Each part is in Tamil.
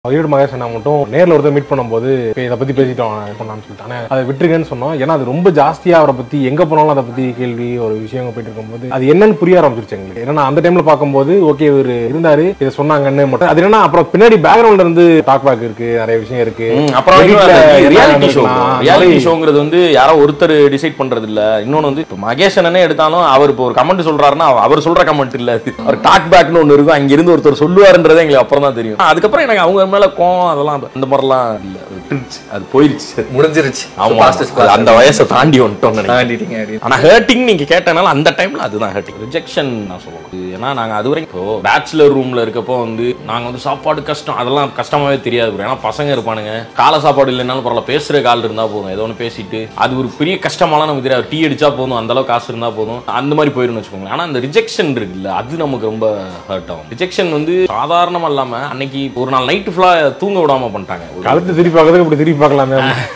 ஈடு மகேஷ் அண்ணா மட்டும் நேர்ல ஒருத்தர் மீட் பண்ணும்போது "இப்ப இதை பத்தி பேசிட்டோம் பண்ணான்னு சொல்லிட்டு ஆனா அதை விட்டுருங்கன்னு சொன்னோம் ஏன்னா அது ரொம்ப ஜாஸ்தியா அவரை பத்தி எங்க போனாலும் அதை பத்தி கேள்வி ஒரு விஷயம் போயிட்டு இருக்கும்போது அது என்னன்னு புரிய ஆரம்பிச்சிருச்சு எங்களுக்கு ஏன்னா அந்த டைம்ல பார்க்கும்போது ஓகே இவர் இருந்தாரு இதை சொன்னாங்கன்னு மட்டும் அது என்னன்னா அப்புறம் பின்னாடி பேக்ரவுண்ட்ல இருந்து டாக் பேக் இருக்கு நிறைய விஷயம் இருக்கு ம், அப்புறம் Editல என்ன ரியாலிட்டி ஷோ நடந்திருக்கலாம், ரியாலிட்டி மாதிரி ஷோங்கிறது வந்து யாரோ ஒருத்தர் டிசைட் பண்றது இல்ல இன்னொன்னு வந்து இப்போ மகேஷ் அண்ணனே எடுத்தாலும் அவர் இப்போ ஒரு கமெண்ட் சொல்றாருன்னா அவ- அவர் சொல்ற கமெண்ட் இல்ல அது அவர் டாக் பேக்னு ஒன்னு இருக்கும் அங்க இருந்து ஒருத்தர் சொல்லுவாருன்றதே எங்களுக்கு அப்புறம் தான் தெரியும் அதுக்கப்புறம் எனக்கு அவங்க மேல கோவம் அதெல்லாம் அந்த மாதிரிலாம் இல்ல விட்டுருச்சு அது போயிருச்சு முடிஞ்சிருச்சு ஆமா Fastest அது அந்த வயசை தாண்டி வந்துட்டோம் நினைக்கிறேன் தாண்டிட்டீங்க அப்படி. ஆனா ஹர்ட்டிங் நீங்க கேட்டனால அந்த டைம்ல அதுதான் ஹர்ட்டிங் ரிஜெக்ஷன் நான் சொல்லுவேன் இது ஏன்னா நாங்க அது வரைக்கும் இப்போ பேச்சுலர் ரூம்ல இருக்கப்போ வந்து நாங்க வந்து சாப்பாடு கஷ்டம் அதெல்லாம் கஷ்டமாவே தெரியாது bro. ஏன்னா பசங்க இருப்பானுங்க காலை சாப்பாடு இல்லைனாலும் பரவாயில்ல பேசுற கால் இருந்தா போதும் ஏதோ ஒன்று பேசிட்டு அது ஒரு பெரிய கஷ்டமாலாம் நமக்கு தெரியாது டீ அடிச்சா போதும் அந்த அளவுக்கு காசு இருந்தா போதும் அந்த மாதிரி போயிரும்னு வச்சுக்கோங்களேன் ஆனா அந்த ரிஜெக்ஷன் இருக்குல்ல அது நமக்கு ரொம்ப ஹர்ட் ஆகும் ரிஜெக்ஷன் வந்து சாதாரணமா இல்லாம அன்னைக்கு ஒரு நாள் நைட்டு ஃபுல்லா தூங்க விடாம பண்ணிட்டாங்க ஒரு கழுத்து திருப்பி பார்க்கறதுக்கு இப்படி திருப்பி பார்க்கலாமே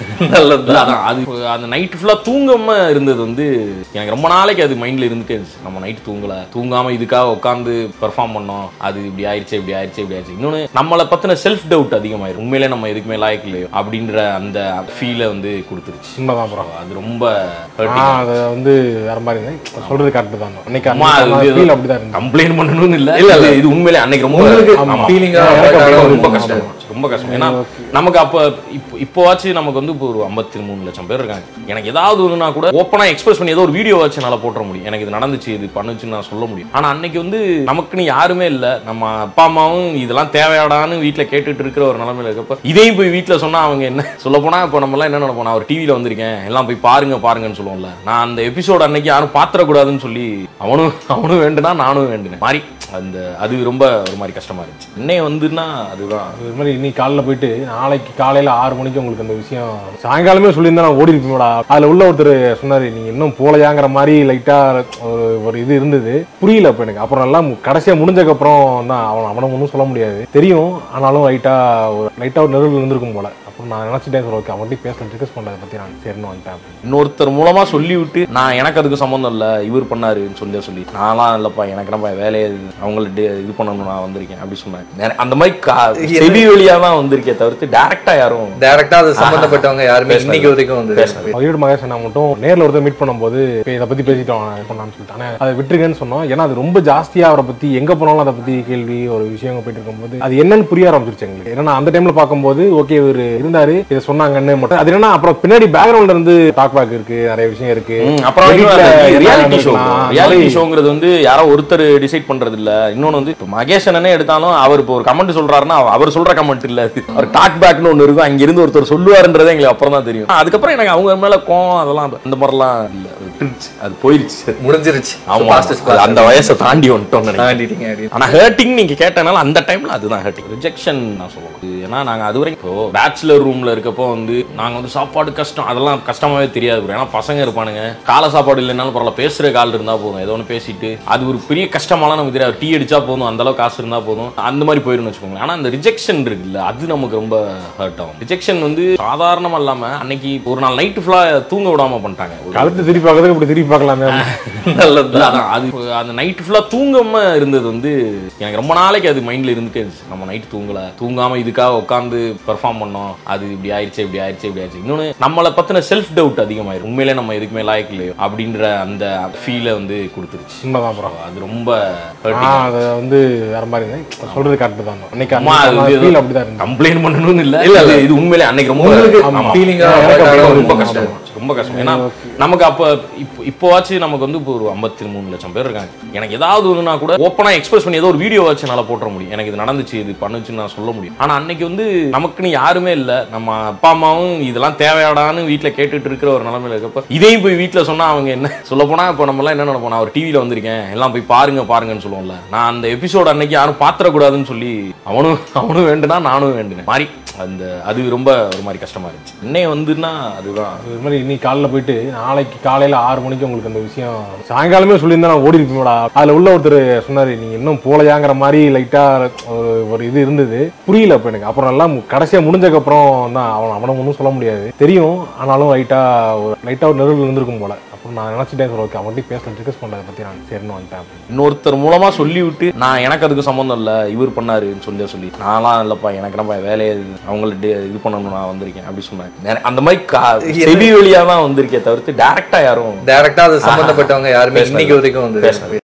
இல்ல, அதான் அது அந்த நைட் ஃபுல்லா தூங்காம இருந்தது வந்து எனக்கு ரொம்ப நாளைக்கு அது மைண்ட்ல இருந்துட்டே இருந்துச்சு நம்ம நைட் தூங்கல தூங்காம இதுக்காக உட்காந்து பெர்ஃபார்ம் பண்ணோம் அது இப்படி ஆயிடுச்சு இப்படி ஆயிடுச்சு இப்படி ஆயிடுச்சு இன்னொன்னு நம்மளை பத்தின செல்ஃப் டவுட் அதிகமாயிரும் உண்மையிலே நம்ம எதுக்குமே லாய்க்கு இல்லையோ அப்படின்ற அந்த ஃபீலை வந்து கொடுத்துருச்சு உண்மைதான் ப்ரோ அது ரொம்ப நான் அதை வந்து வேற மாதிரி இருந்தேன் சொல்றது கரெக்ட் தான் அன்னைக்கு அம்மா, அது அந்த இது- ஃபீல் அப்படிதான் இருந்துச்சு கம்ப்ளைண்ட் பண்ணணும்னு இல்ல இல்ல, இல்ல. இது- இது உண்மையிலே அன்னைக்கு ரொம்ப உங்களுக்கு ஆமா. feeling ஆ எனக்கு work அப்படி ஆகும். ரொம்ப ஆமா, கஷ்டம் ஆமா. ரொம்ப கஷ்டம் ஏன்னா நமக்கு அப்ப இப்போ இப்போவாச்சும் நமக்கு வந்து இப்போ ஒரு ஐம்பத்தி மூணு லட்சம் பேர் இருக்காங்க எனக்கு ஏதாவது ஒண்ணுனா கூட ஓப்பனா எக்ஸ்பிரஸ் பண்ணி ஏதோ ஒரு வீடியோ வச்சு என்னால போட்டுற முடியும் எனக்கு இது நடந்துச்சு இது பண்ணுச்சுன்னு நான் சொல்ல முடியும் ஆனா அன்னைக்கு வந்து நமக்குன்னு யாருமே இல்ல நம்ம அப்பா அம்மாவும் இதெல்லாம் தேவையாடான்னு வீட்ல கேட்டுட்டு இருக்கிற ஒரு நிலைமையில இருக்கப்ப இதையும் போய் வீட்ல சொன்னா அவங்க என்ன சொல்ல போனா இப்போ நம்ம எல்லாம் என்ன நினைப்போம் நான் ஒரு டிவில வந்திருக்கேன் எல்லாம் போய் பாருங்க பாருங்கன்னு சொல்லுவோம்ல நான் அந்த எபிசோட் அன்னைக்கு யாரும் பாத்திரக்கூடாதுன்னு சொல்லி அவனும் அவனும் வேண்டுனா நானும் வேண்டுனேன் மாறி அந்த அது ரொம்ப ஒரு மாதிரி கஷ்டமா இருந்துச்சு இன்னைய வந்துன்னா அதுதான் இது மாதிரி இன்னைக்கு காலைல போயிட்டு நாளைக்கு காலையில ஆறு மணிக்கு உங்களுக்கு அந்த விஷயம் சாயங்காலமே சொல்லியிருந்தா நான் ஓடி இருப்பீங்களா அதுல உள்ள ஒருத்தர் சொன்னாரு நீங்க இன்னும் போலையாங்கிற மாதிரி லைட்டா ஒரு ஒரு இது இருந்தது புரியல அப்ப எனக்கு அப்புறம் எல்லாம் கடைசியா முடிஞ்சதுக்கு அப்புறம் தான் அவன் அவனை ஒன்றும் சொல்ல முடியாது தெரியும் ஆனாலும் லைட்டா ஒரு லைட்டா ஒரு நிழல் இருந்திருக்கும் போல அப்புறம் நான் நினைச்சிட்டேன் சரி ஓகே அவன்கிட்ட பேசல டிஸ்கஸ் பண்ணதை பத்தி நான் சரின்னு வந்துட்டேன் அப்படின்னு. இன்னொருத்தர் மூலமா சொல்லி விட்டு நான் எனக்கு அதுக்கு சம்மந்தம் இல்ல இவர் பண்ணாருன்னு சொல்லி சொல்லி நான்லாம் இல்லப்பா எனக்கு நம்ம வேலையை இது- அவங்கள்ட்ட இது பண்ணணும் நான் வந்திருக்கேன் அப்படி சொன்னேன் நிறைய- அந்த மாதிரி கா- செவி வழியா தான் வந்திருக்கே தவிர்த்து டேரக்டா யாரும் டைரக்டா அது சம்பந்தப்பட்டவங்க யாருமே பேசல. இன்னைக்கு வரைக்கும் வந்து பேசல. ஈடு மகேஷ் அண்ணா மட்டும் நேர்ல ஒருத்தர் மீட் பண்ணும்போது "இப்ப இதை பத்தி பேசிட்டோம் பண்ணான்னு சொல்லிட்டு ஆனா அதை விட்டுருங்கன்னு சொன்னோம் ஏன்னா அது ரொம்ப ஜாஸ்தியா அவரை பத்தி எங்க போனாலும் அதை பத்தி கேள்வி ஒரு விஷயம் போயிட்டு இருக்கும்போது அது என்னன்னு புரிய ஆரம்பிச்சிருச்சு எங்களுக்கு ஏன்னா அந்த டைம்ல பார்க்கும்போது ஓகே இவர் இருந்தாரு இதை சொன்னாங்கன்னு மட்டும் அது என்னன்னா அப்புறம் பின்னாடி பேக்ரவுண்ட்ல இருந்து டாக் பேக் இருக்கு நிறைய விஷயம் இருக்கு ம், அப்புறம் Editல என்ன ரியாலிட்டி ஷோ நடந்திருக்கலாம், ரியாலிட்டி மாதிரி ஷோங்கிறது வந்து யாரோ ஒருத்தர் டிசைட் பண்றது இல்ல இன்னொன்னு வந்து இப்போ மகேஷ் அண்ணனே எடுத்தாலும் அவர் இப்போ ஒரு கமெண்ட் சொல்றாருன்னா அவ- அவர் சொல்ற கமெண்ட் இல்ல அது அவர் டாக் பேக்னு ஒன்னு இருக்கும் அங்க இருந்து ஒருத்தர் சொல்லுவாருன்றதே எங்களுக்கு அப்புறம் தான் தெரியும் அதுக்கப்புறம் எனக்கு அவங்க மேல கோவம் அதெல்லாம் அந்த மாதிரிலாம் இல்ல விட்டுருச்சு அது போயிருச்சு முடிஞ்சிருச்சு ஆமா Fastest அது அந்த வயசை தாண்டி வந்துட்டோம் நினைக்கிறேன் தாண்டிட்டீங்க அப்படி. ஆனா ஹர்ட்டிங் நீங்க கேட்டனால அந்த டைம்ல அதுதான் ஹர்ட்டிங் ரிஜெக்ஷன் நான் சொல்லுவேன் இது ஏன்னா நாங்க அது வரைக்கும் இப்போ பேச்சுலர் ரூம்ல இருக்கப்போ வந்து நாங்க வந்து சாப்பாடு கஷ்டம் அதெல்லாம் கஷ்டமாவே தெரியாது bro. ஏன்னா பசங்க இருப்பானுங்க காலை சாப்பாடு இல்லைனாலும் பரவாயில்ல பேசுற கால் இருந்தா போதும் ஏதோ ஒன்று பேசிட்டு அது ஒரு பெரிய கஷ்டமாலாம் நமக்கு தெரியாது டீ அடிச்சா போதும் அந்த அளவுக்கு காசு இருந்தா போதும் அந்த மாதிரி போயிரும்னு வச்சுக்கோங்களேன் ஆனா அந்த ரிஜெக்ஷன் இருக்குல்ல அது நமக்கு ரொம்ப ஹர்ட் ஆகும் ரிஜெக்ஷன் வந்து சாதாரணமா இல்லாம அன்னைக்கு ஒரு நாள் நைட்டு ஃபுல்லா தூங்க விடாம பண்ணிட்டாங்க ஒரு- கழுத்து திருப்பி பார்க்கறதுக்கு இப்படி திருப்பி பார்க்கலாமே இல்ல, அதான் அது அந்த நைட் ஃபுல்லா தூங்காம இருந்தது வந்து எனக்கு ரொம்ப நாளைக்கு அது மைண்ட்ல இருந்துட்டே இருந்துச்சு நம்ம நைட் தூங்கல தூங்காம இதுக்காக உட்காந்து பெர்ஃபார்ம் பண்ணோம் அது இப்படி ஆயிடுச்சு இப்படி ஆயிடுச்சு இப்படி ஆயிடுச்சு இன்னொன்னு நம்மளை பத்தின செல்ஃப் டவுட் அதிகமாயிரும் உண்மையிலே நம்ம எதுக்குமே லாய்க்கு இல்லையோ அப்படின்ற அந்த ஃபீலை வந்து கொடுத்துருச்சு உண்மைதான் ப்ரோ அது ரொம்ப hurting. நான் அதை வந்து வேற மாதிரி இருந்தேன் சொல்றது கரெக்ட் தான் அன்னைக்கு அம்மா, அது அந்த இது- ஃபீல் அப்படிதான் இருந்துச்சு கம்ப்ளைண்ட் பண்ணணும்னு இல்ல இல்ல, இல்ல. இது உண்மையிலே அன்னைக்கு ரொம்ப உங்களுக்கு ஆமா. feeling ஆ எனக்கு work அப்படி ஆகும். ரொம்ப ஆமா, கஷ்டம் ஆமா. ரொம்ப கஷ்டம் ஏன்னா நமக்கு அப்ப இப்போ இப்போவாச்சும் நமக்கு வந்து இப்போ ஒரு ஐம்பத்தி மூணு லட்சம் பேர் இருக்காங்க எனக்கு ஏதாவது ஒண்ணுனா கூட ஓப்பனா எக்ஸ்பிரஸ் பண்ணி ஏதோ ஒரு வீடியோ வச்சு என்னால போட்டுற முடியும் எனக்கு இது நடந்துச்சு இது பண்ணுச்சுன்னு நான் சொல்ல முடியும் ஆனா அன்னைக்கு வந்து நமக்குன்னு யாருமே இல்ல நம்ம அப்பா அம்மாவும் இதெல்லாம் தேவையாடான்னு வீட்ல கேட்டுட்டு இருக்கிற ஒரு நிலைமையில இருக்கப்ப இதையும் போய் வீட்ல சொன்னா அவங்க என்ன சொல்ல போனா இப்போ நம்ம எல்லாம் என்ன நினைப்போம் நான் ஒரு டிவில வந்திருக்கேன் எல்லாம் போய் பாருங்க பாருங்கன்னு சொல்லுவோம்ல நான் அந்த எபிசோட் அன்னைக்கு யாரும் பாத்திரக்கூடாதுன்னு சொல்லி அவனும் அவனும் வேண்டுனா நானும் வேண்டுனேன் மாறி அந்த அது ரொம்ப ஒரு மாதிரி கஷ்டமா இருந்துச்சு இன்னைய வந்துன்னா அதுதான் இது மாதிரி இன்னைக்கு காலைல போயிட்டு நாளைக்கு காலையில ஆறு மணிக்கு உங்களுக்கு அந்த விஷயம் சாயங்காலமே சொல்லியிருந்தா நான் ஓடி இருப்பீங்களா அதுல உள்ள ஒருத்தர் சொன்னாரு நீங்க இன்னும் போலையாங்கிற மாதிரி லைட்டா ஒரு ஒரு இது இருந்தது புரியல அப்ப எனக்கு அப்புறம் எல்லாம் கடைசியா முடிஞ்சதுக்கு அப்புறம் தான் அவன் அவனை ஒன்றும் சொல்ல முடியாது தெரியும் ஆனாலும் லைட்டா ஒரு லைட்டா ஒரு நிழல் இருந்திருக்கும் போல அப்புறம் நான் நினச்சிட்டேன் சொல்ல ஓகே அவங்கள்ட்ட பேச டிஸ்கஸ் பண்ணுறதை பற்றி நான் சரின்னு வந்துட்டேன் அப்படின்னு. இன்னொருத்தர் மூலமா சொல்லி விட்டு நான் எனக்கு அதுக்கு சம்மந்தம் இல்லை இவர் பண்ணாருன்னு சொல்லி சொல்லி நான்லாம் இல்லப்பா எனக்கு என்னப்பா வேலையை அவங்கள்ட்ட இது பண்ணணும் நான் வந்திருக்கேன் அப்படி சொன்னாங்க நிறைய- அந்த மாதிரி கா- செவி வழியா தான் வந்திருக்கே தவிர்த்து டேரக்டா யாரும் டைரக்டா அது சம்பந்தப்பட்டவங்க யாருமே பேசல. இன்னைக்கு வரைக்கும் வந்து பேசல.